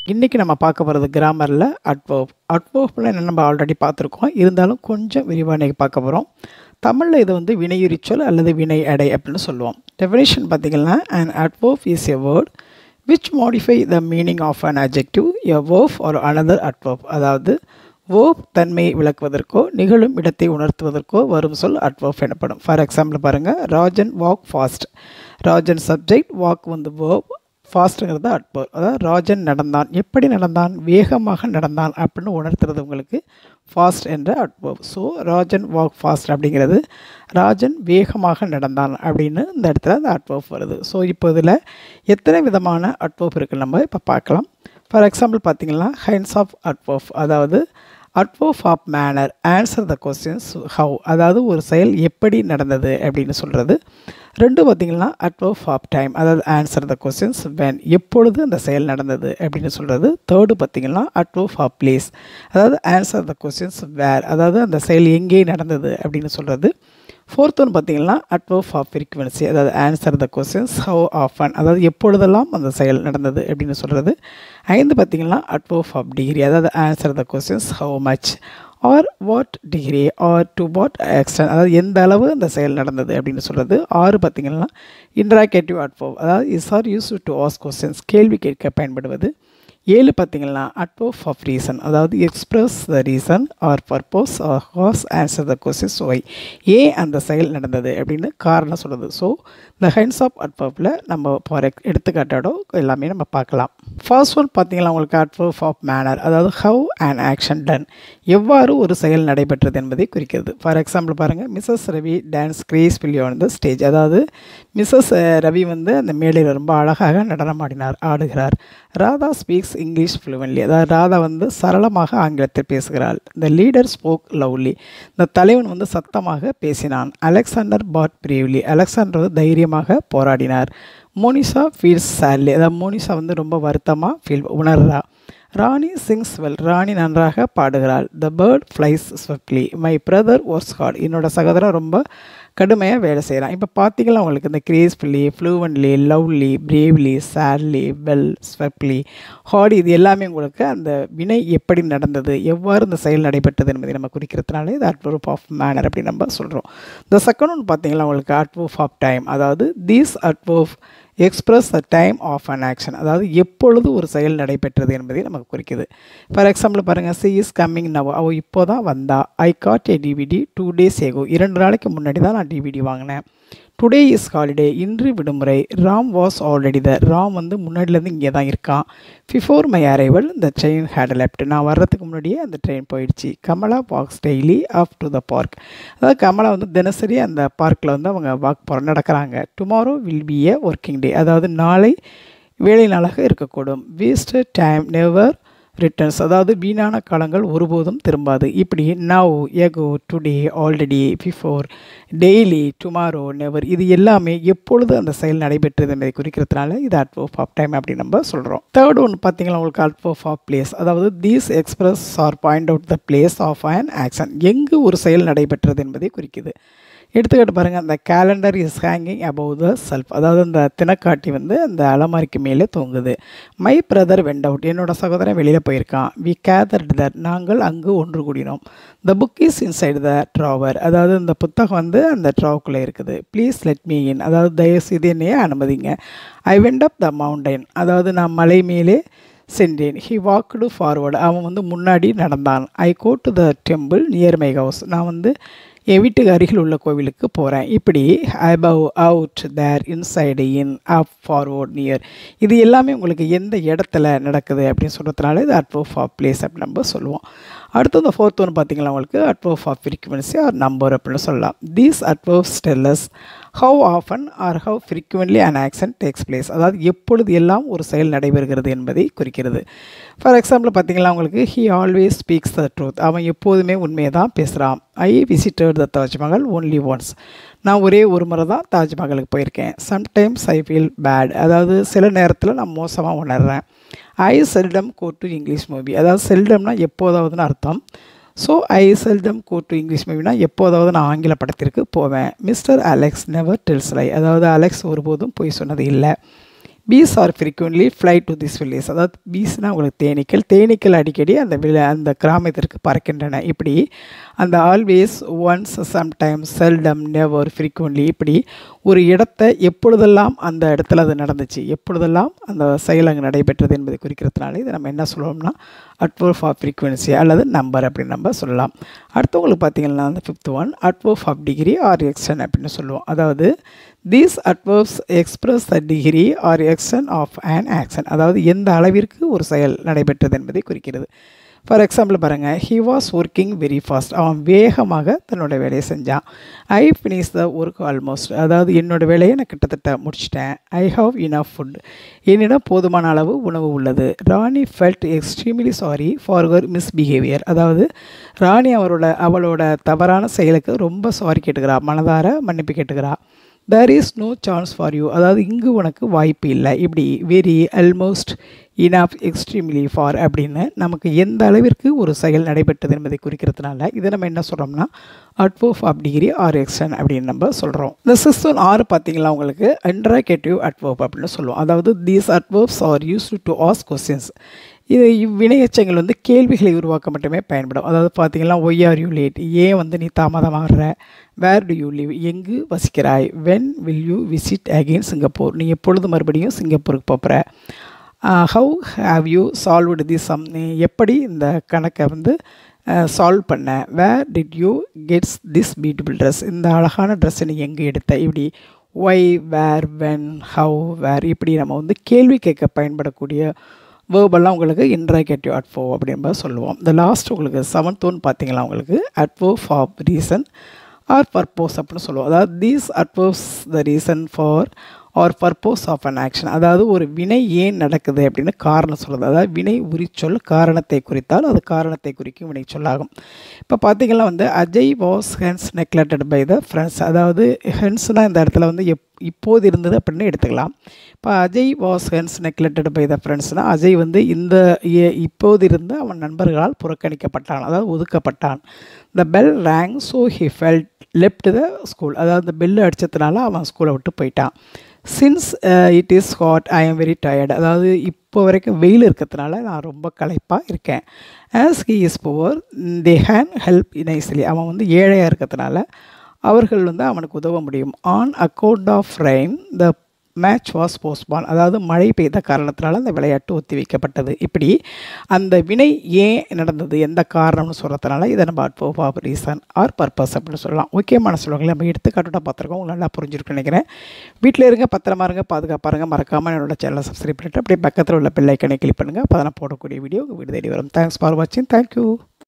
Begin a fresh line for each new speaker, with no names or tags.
இன்றைக்கி நம்ம பார்க்க போகிறது கிராமரில் அட்வர்ப் அட்வர்ப்ல நம்ம ஆல்ரெடி பார்த்துருக்கோம் இருந்தாலும் கொஞ்சம் விரிவாக இன்றைக்கி பார்க்க போகிறோம் தமிழில் இது வந்து வினையுரிச்சொல் அல்லது வினை அடை அப்படின்னு சொல்லுவோம் டெஃபினேஷன் பார்த்திங்கன்னா an adverb is a word which modify the meaning of an adjective a verb or another adverb அதாவது verb தன்மையை விளக்குவதற்கோ நிகழும் இடத்தை உணர்த்துவதற்கோ வரும் சொல் adverb எனப்படும் ஃபார் எக்ஸாம்பிள் பாருங்கள் Rajan walk fast Rajan subject walk வந்து verb ஃபாஸ்ட்டுங்கிறது அட்வர் அதாவது ராஜன் நடந்தான் எப்படி நடந்தான் வேகமாக நடந்தான் அப்படின்னு உணர்த்துறது உங்களுக்கு ஃபாஸ்ட் என்ற adverb so Rajan walk fast அப்படிங்கிறது ராஜன் வேகமாக நடந்தான் அப்படின்னு இந்த இடத்துல அந்த அட்வர்ப் வருது ஸோ இப்போ இதில் எத்தனை விதமான அட்வர்ப் இருக்குது நம்ம இப்போ பார்க்கலாம் ஃபார் எக்ஸாம்பிள் பார்த்தீங்கன்னா ஹைன்ஸ் ஆஃப் அட்வர்ப் அதாவது adverb of manner answer the questions how அதாவது ஒரு செயல் எப்படி நடந்தது அப்படின்னு சொல்கிறது ரெண்டு பார்த்திங்கன்னா அட்வர்ப் ஆஃப் டைம் அதாவது ஆன்சர் த கொஸ்டின்ஸ் வென் எப்பொழுது அந்த செயல் நடந்தது அப்படின்னு சொல்கிறது தேர்டு பார்த்திங்கன்னா அட்வர்ப் ஆஃப் பிளேஸ் அதாவது ஆன்சர் த கொஸ்டின்ஸ் வேர் அதாவது அந்த செயல் எங்கே நடந்தது அப்படின்னு சொல்கிறது ஃபோர்த் ஒன் பார்த்தீங்கன்னா அட்வர்ப் ஆஃப் ஃப்ரீக்வன்சி அதாவது answer the questions how often அதாவது எப்பொழுதெல்லாம் அந்த செயல் நடந்தது அப்படின்னு சொல்கிறது ஐந்து பார்த்தீங்கன்னா அட்வர்ப் ஆஃப் டிகிரி அதாவது answer the questions how much or what degree or to what extent அதாவது எந்த அளவு அந்த செயல் நடந்தது அப்படின்னு சொல்கிறது ஆறு பார்த்திங்கன்னா இன்ட்ராகேட்டிவ் அட்வர்ப் அதாவது is are use to ask questions கேள்வி கேட்க பயன்படுவது ஏழு பார்த்தீங்கன்னா அட்வர்ப் ஆஃப் ரீசன் அதாவது express the reason or purpose or has answer the questions why ஏன் அந்த செயல் நடந்தது அப்படின்னு காரணம் சொல்லுது ஸோ இந்த ஹைன்ஸ் ஆஃப் அட்வர்ப்பில் நம்ம ஃபார் எடுத்துக்காட்டோட எல்லாமே நம்ம பார்க்கலாம் ஃபர்ஸ்ட் ஒன் பார்த்தீங்கன்னா உங்களுக்கு அட்வர்ப் ஆஃப் மேனர் அதாவது ஹவு அண்ட் ஆக்ஷன் டன் எவ்வாறு ஒரு செயல் நடைபெற்றது என்பதை குறிக்கிறது ஃபார் எக்ஸாம்பிள் பாருங்கள் Mrs Ravi dance gracefully on the stage அதாவது மிஸ்ஸஸ் ரவி வந்து அந்த மேடையில் ரொம்ப அழகாக நடனமாடினார் ஆடுகிறார் ராதா ஸ்பீக்ஸ் இங்கிலீஷ் ஃப்ளூவன்லி அதாவது ராதா வந்து சரளமாக ஆங்கிலத்தில் பேசுகிறாள் இந்த லீடர் ஸ்போக் லவ்லி இந்த தலைவன் வந்து சத்தமாக பேசினான் அலெக்சாண்டர் பாட் பிரேவ்லி அலெக்சாண்டர் வந்து தைரியமாக போராடினார் மோனிஷா ஃபீல்ஸ் சேட்லி அதாவது மோனிஷா வந்து ரொம்ப வருத்தமாக ஃபீல் உணர்றா ராணி சிங்ஸ் வெல் ராணி நன்றாக பாடுகிறாள் the bird flies swiftly my brother works hard என்னோட சகோதரன் ரொம்ப கடுமையாக வேலை செய்கிறான் இப்போ பார்த்தீங்களா உங்களுக்கு இந்த gracefully fluently lovely bravely sadly well swiftly hardly இது எல்லாமே உங்களுக்கு அந்த வினை எப்படி நடந்தது எவ்வாறு இந்த செயல் நடைபெற்றது என்பதை நம்ம குறிக்கிறதுனால இது அட்வர்ப் ஆஃப் மேனர் அப்படின்னு நம்ம சொல்கிறோம் இந்த செகண்ட் ஒன் பார்த்தீங்கன்னா உங்களுக்கு அட்வர்ப் ஆஃப் டைம் அதாவது these adverb express the time of an action அதாவது எப்பொழுது ஒரு செயல் நடைபெற்றது என்பதை நமக்கு குறிக்குது ஃபார் எக்ஸாம்பிள் பாருங்கள் சி இஸ் கம்மிங் நவ் அவள் இப்போ தான் வந்தா I got a DVD two days ago இரண்டு நாளைக்கு முன்னாடி தான் நான் டிவிடி வாங்கினேன் டுடே இஸ் ஹாலிடே இன்று விடுமுறை Ram was already the Ram வந்து முன்னாடிலேருந்து இங்கே தான் இருக்கான் பிஃபோர் மை அரைவல் இந்த ட்ரெயின் ஹேட் லெஃப்ட் நான் வர்றதுக்கு முன்னாடியே அந்த ட்ரெயின் போயிடுச்சு Kamala walks daily up to the park அதாவது கமலா வந்து தினசரி அந்த பார்க்கில் வந்து அவங்க வாக் போகிற நடக்கிறாங்க tomorrow will be a working day அதாவது நாளை வேலை நாளாக இருக்கக்கூடும் வேஸ்டட் டைம் நெவர் ரிட்டர்ன்ஸ் அதாவது வீணான காலங்கள் ஒருபோதும் திரும்பாது இப்படி now ago today already before daily tomorrow never இது எல்லாமே எப்பொழுது அந்த செயல் நடைபெற்றது என்பதை குறிக்கிறதுனால இது அட்வர்ப் ஆஃப் டைம் அப்படின்னு நம்ம சொல்கிறோம் தேர்ட் ஒன்று பார்த்தீங்கன்னா உங்களுக்கு அட்வர்ப் ஆஃப் பிளேஸ் அதாவது these express or point out the place of an action எங்கு ஒரு செயல் நடைபெற்றது என்பதை குறிக்குது எடுத்துக்கிட்டு பாருங்கள் அந்த calendar is hanging above the shelf அதாவது அந்த தினக்காட்டி வந்து அந்த அலமாரிக்கு மேலே தொங்குது மை பிரதர் வெண்ட் அவுட் என்னோட சகோதரன் வெளியில் போயிருக்கான் வி கேதர்ட் தட் நாங்கள் அங்கு ஒன்று கூடினோம் the book is inside the drawer அதாவது இந்த புத்தகம் வந்து அந்த ட்ராவுக்குள்ளே இருக்குது ப்ளீஸ் லெட் மீ இன் அதாவது தயவுசெய்து என்னையே அனுமதிங்க I went up the mountain அதாவது நான் மலை மேலே சென்றேன் ஹி வாக்குடு ஃபார்வர்டு அவன் வந்து முன்னாடி நடந்தான் I go to the temple near my house நான் வந்து என் வீட்டுக்கு அருகில் உள்ள கோவிலுக்கு போகிறேன் இப்படி above out there inside in up forward near இது எல்லாமே உங்களுக்கு எந்த இடத்துல நடக்குது அப்படின்னு சொல்கிறதுனால இது அட்வர்ப் ஆஃப் பிளேஸ் அப்படின்னு நம்ம சொல்லுவோம் அடுத்து இந்த ஃபோர்த் ஒன்று பார்த்தீங்கன்னா உங்களுக்கு adverb of frequency or number அப்படின்னு சொல்லலாம் these adverbs tells how often or how frequently an action takes place அதாவது எப்பொழுது எல்லாம் ஒரு செயல் நடைபெறுகிறது என்பதை குறிக்கிறது ஃபார் எக்ஸாம்பிள் பார்த்தீங்கன்னா உங்களுக்கு he always speaks the truth அவன் எப்போதுமே உண்மையை தான் பேசுகிறான் I visited the Taj Mahal only once நான் ஒரே ஒரு முறை தான் தாஜ்மஹாலுக்கு போயிருக்கேன் சம்டைம்ஸ் ஐ ஃபீல் பேட் அதாவது சில நேரத்தில் நான் மோசமாக உணர்றேன் I seldom go to English movie அதாவது செல்டம்னா எப்போதாவதுன்னு அர்த்தம் so I seldom go to English மூவினா எப்போதாவது நான் ஆங்கில படத்திற்கு போவேன் Mr Alex never tells lie அதாவது அலெக்ஸ் ஒருபோதும் போய் சொன்னது இல்லை bees are frequently fly to this village அதாவது பீஸ்னால் உங்களுக்கு தேனீக்கள் தேனீக்கள் அடிக்கடி அந்த வில அந்த கிராமத்திற்கு பறக்கின்றன இப்படி அந்த always once sometimes seldom never frequently இப்படி ஒரு இடத்த எப்பொழுதெல்லாம் அந்த இடத்துல அது நடந்துச்சு எப்பொழுதெல்லாம் அந்த செயல் அங்கே நடைபெற்றது என்பதை குறிக்கிறதுனால இதை நம்ம என்ன சொல்லுவோம்னா அட்வர்ஃப் ஆஃப் ஃப்ரீக்வன்சி அல்லது நம்பர் அப்படின்னு நம்ம சொல்லலாம் அடுத்தவங்களுக்கு பார்த்தீங்கன்னா அந்த fifth one adverb of degree or extent அப்படின்னு சொல்லுவோம் அதாவது these adverbs express the degree or extent of an action அதாவது எந்த அளவிற்கு ஒரு செயல் நடைபெற்றது என்பதை குறிக்கிறது ஃபார் எக்ஸாம்பிள் பாருங்கள் he was working very fast அவன் வேகமாக தன்னோட வேலையை செஞ்சான் I finish the work almost அதாவது என்னோடய வேலையை நான் கிட்டத்தட்ட முடிச்சிட்டேன் ஐ ஹாவ் இனஃப் ஃபுட் என்னிடம் போதுமான அளவு உணவு உள்ளது Rani felt extremely sorry for her misbehaviour அதாவது ராணி அவரோட அவளோட தவறான செயலுக்கு ரொம்ப சாரி கேட்டுக்கிறா மனதார மன்னிப்பு கேட்டுக்கிறா there is no chance for you அதாவது இங்கு உனக்கு வாய்ப்பு இல்லை இப்படி very almost enough extremely far அப்படின்னு நமக்கு எந்த அளவிற்கு ஒரு செயல் நடைபெற்றது என்பதை குறிக்கிறதுனால இதை நம்ம என்ன சொல்கிறோம்னா adverb of degree or extent அப்படின்னு நம்ம சொல்கிறோம் இந்த சிஸ்டம் ஆறு பார்த்தீங்களா உங்களுக்கு இன்ட்ராகேட்டிவ் அட்வர்ப் அப்படின்னு சொல்லுவோம் அதாவது these adverbs are use to ask questions இது இவ்வினையச்சங்கள் வந்து கேள்விகளை உருவாக்க மட்டுமே பயன்படும் அதாவது பார்த்தீங்கன்னா ஒய் ஆர் யூ லேட் ஏன் வந்து நீ தாமதமாகற வேர் டு யூ லிவ் எங்கு வசிக்கிறாய் when will you visit again Singapore நீ எப்பொழுது மறுபடியும் சிங்கப்பூருக்கு போகிற how have you solved the sum நீ எப்படி இந்த கணக்கை வந்து சால்வ் பண்ண where did you gets this beautiful dress இந்த அழகான ட்ரெஸ்ஸை நீ எங்கே எடுத்த இப்படி why where when how where இப்படி நம்ம வந்து கேள்வி கேட்க பயன்படக்கூடிய வேர்பெல்லாம் உங்களுக்கு இன்ட்ராகேட்டிவ் அட்வோ அப்படின்ப சொல்லுவோம் இந்த லாஸ்ட் உங்களுக்கு செவன்த் ஒன் பார்த்தீங்களா உங்களுக்கு அட்வோ ஃபார் ரீசன் ஆர் பர்போஸ் அப்படின்னு சொல்லுவோம் அதாவது these adverbs the reason for or purpose of an action அதாவது ஒரு வினை ஏன் நடக்குது அப்படின்னு காரணம் சொல்லுது அதாவது வினை உரிச்சொல் காரணத்தை குறித்தால் அது காரணத்தை குறிக்கும் வினை சொல்லாகும் இப்போ பார்த்தீங்கன்னா வந்து Ajay was hence neglected by the friends அதாவது ஹென்ஸ்னால் இந்த இடத்துல வந்து எப் இப்போது இருந்தது அப்படின்னு எடுத்துக்கலாம் இப்போ Ajay was hence neglected by the ஃப்ரெண்ட்ஸ்னால் அஜய் வந்து இந்த இப்போது இருந்து அவன் நண்பர்களால் புறக்கணிக்கப்பட்டான் அதாவது ஒதுக்கப்பட்டான் the bell rang so he felt left the school அதாவது அந்த பெல்லு அடித்ததுனால அவன் ஸ்கூலை விட்டு போயிட்டான் since it is hot I am very tired அதாவது இப்போ வரைக்கும் வெயில் இருக்கிறதுனால நான் ரொம்ப களைப்பாக இருக்கேன் as he is poor they can help nicely அவன் வந்து ஏழையாக இருக்கிறதுனால அவர்கள் வந்து அவனுக்கு உதவ முடியும் on account of rain the match was postpone அதாவது மழை பெய்த காரணத்தினால அந்த விளையாட்டு ஒத்தி வைக்கப்பட்டது இப்படி அந்த வினை ஏன் நடந்தது எந்த காரணம்னு சொல்கிறதுனால இதை நம்ம அட்வோ ஆஃப் ரீசன் ஆர் பர்பஸ் அப்படின்னு சொல்லலாம் முக்கியமான சொல்லுவாங்களே நம்ம எடுத்துக்காட்டோட பார்த்துருக்கோம் உங்களுக்கு நல்லா புரிஞ்சிருக்குன்னு நினைக்கிறேன் வீட்டில் இருங்க பத்திரமா இருங்க பாதுகாப்பாக இருங்க மறக்காமல் என்னோட சேனலை சப்ஸ்கிரைப் பண்ணிட்டு அப்படியே பக்கத்தில் உள்ள பெல்லைக்கனை கிளிக் பண்ணுங்கள் அப்போ தான் போடக்கூடிய வீடியோ உங்கள் வீடு தேடி வரும் தேங்க்ஸ் ஃபார் வாட்சிங் தேங்க்யூ